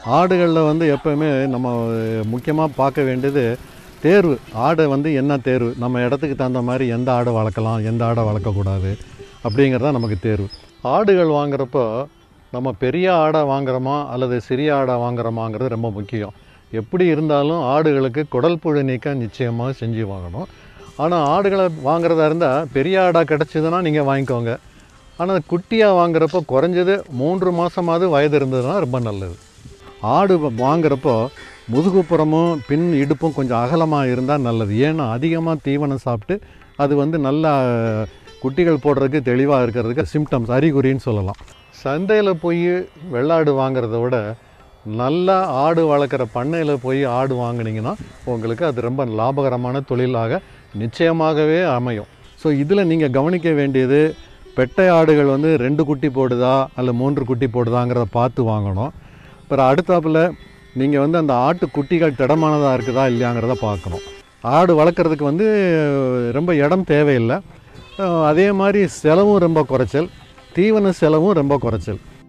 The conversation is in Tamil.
ஆடுகளில் வந்து எப்போவுமே நம்ம முக்கியமாக பார்க்க வேண்டியது தேர்வு ஆடை வந்து என்ன தேர்வு நம்ம இடத்துக்கு தகுந்த மாதிரி எந்த ஆடை வளர்க்கலாம் எந்த ஆடை வளர்க்கக்கூடாது அப்படிங்கிறது தான் நமக்கு தேர்வு ஆடுகள் வாங்குறப்போ நம்ம பெரிய ஆடை வாங்குறோமா அல்லது சிறிய ஆடை வாங்குறோமாங்கிறது ரொம்ப முக்கியம் எப்படி இருந்தாலும் ஆடுகளுக்கு குடல் புழு நீக்கம் நிச்சயமாக செஞ்சு வாங்கணும் ஆனால் ஆடுகளை வாங்குறதா இருந்தால் பெரிய ஆடாக கிடச்சிதுன்னா நீங்கள் வாங்கிக்கோங்க ஆனால் குட்டியாக வாங்குறப்போ குறைஞ்சது மூன்று மாதமாவது வயது இருந்ததுன்னா ரொம்ப நல்லது ஆடு வ- வாங்குறப்போ முதுகுப்புறமும் பின் இடுப்பும் கொஞ்சம் அகலமாக இருந்தால் நல்லது ஏன்னா அதிகமாக தீவனம் சாப்பிட்டு அது வந்து நல்லா குட்டிகள் போடுறதுக்கு தெளிவாக இருக்கிறதுக்கு சிம்டம்ஸ் அறிகுறின்னு சொல்லலாம் சந்தையில் போய் வெள்ளாடு வாங்குறத விட நல்லா ஆடு வளர்க்குற பண்ணையில் போய் ஆடு வாங்குனீங்கன்னா உங்களுக்கு அது ரொம்ப லாபகரமான தொழிலாக நிச்சயமாகவே அமையும் ஸோ இதில் நீங்கள் கவனிக்க வேண்டியது பெட்டை ஆடுகள் வந்து ரெண்டு குட்டி போடுதா அல்ல மூன்று குட்டி போடுதாங்கிறத பார்த்து வாங்கணும் அப்புறம் அடுத்தாப்புல நீங்கள் வந்து அந்த ஆட்டு குட்டிகள் திடமானதாக இருக்குதா இல்லையாங்கிறத பார்க்கணும் ஆடு வளர்க்குறதுக்கு வந்து ரொம்ப இடம் தேவையில்லை அஹ் அதே மாதிரி செலவும் ரொம்ப குறைச்சல் தீவன செலவும் ரொம்ப குறைச்சல்